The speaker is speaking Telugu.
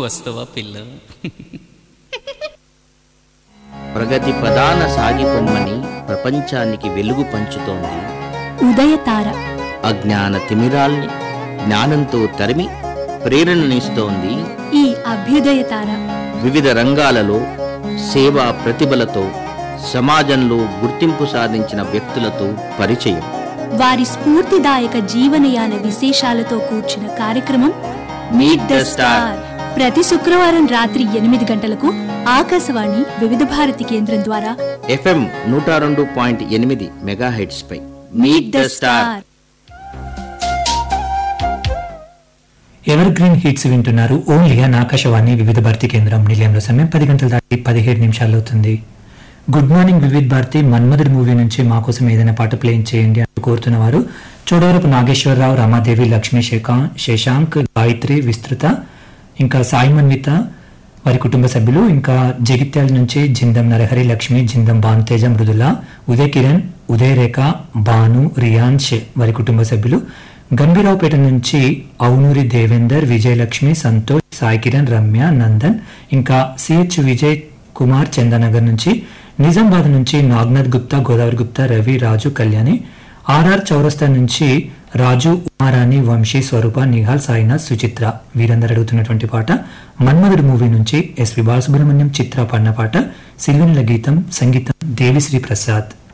వస్తావా పిల్ల ప్రగతి ప్రధాన సాగిపొమ్మని ప్రపంచానికి వెలుగు పంచుతోంది ఉదయతార అజ్ఞాన తిమిరాల్ని జ్ఞానంతో తరిమి ప్రేరణనిస్తోంది ఈ అభ్యుదయతార వివిధ రంగాలలో సేవా ప్రతిభలతో సమాజంలో గుర్తింపు సాధించిన వ్యక్తులతో పరిచయం వారి స్ఫూర్తిదాయక జీవనయాన విశేషాలతో కూర్చిన కార్యక్రమం మీట్ ద స్టార్ ప్రతి శుక్రవారం రాత్రి ఎనిమిది గంటలకు ఆకాశవాణి వివిధ భారతి కేంద్రం ద్వారా ఎఫ్ఎం నూట రెండు పాయింట్ ఎనిమిది మెగాహెడ్స్ పై meet the star evergreen hits వింటున్నారు ఓన్లీ అన్ ఆకాశవాణి వివిధ భారతి కేంద్రం నిలయంలో సమయం పది గంటల దాటి పదిహేడు నిమిషాలు అవుతుంది గుడ్ మార్నింగ్ వివిధ్ భారతి మన్మధుడి మూవీ నుంచి మా కోసం ఏదైనా పాట ప్లే చేయండి అని కోరుతున్న వారు చోడవరపు నాగేశ్వరరావు రమాదేవి లక్ష్మీ శేఖా శశాంక్ గాయత్రి విస్తృత ఇంకా సాయి మన్విత వారి కుటుంబ సభ్యులు ఇంకా జగిత్యాల నుంచి జిందం నరహరి లక్ష్మి జిందం భానుతేజ మృదుల ఉదయ్ కిరణ్ ఉదయ్ రేఖ భాను రియాన్ష్ వారి కుటుంబ సభ్యులు గంభీరావుపేట నుంచి అవునూరి దేవేందర్ విజయలక్ష్మి సంతోష్ సాయి కిరణ్ రమ్య నందన్ ఇంకా సిహెచ్ విజయ్ కుమార్ చందనగర్ నుంచి నిజామాబాద్ నుంచి నాగ్నాథ్ గుప్తా గోదావరి గుప్తా రవి రాజు కళ్యాణి ఆర్ఆర్ చౌరస్తా నుంచి రాజు ఉమారాణి వంశీ స్వరూప నిహాల్ సాయినాథ్ సుచిత్ర వీరందరూ అడుగుతున్నటువంటి పాట మన్మధుడు మూవీ నుంచి ఎస్వి బాలసుబ్రహ్మణ్యం చిత్ర పాడిన పాట సిల్లునిల గీతం సంగీతం దేవిశ్రీ ప్రసాద్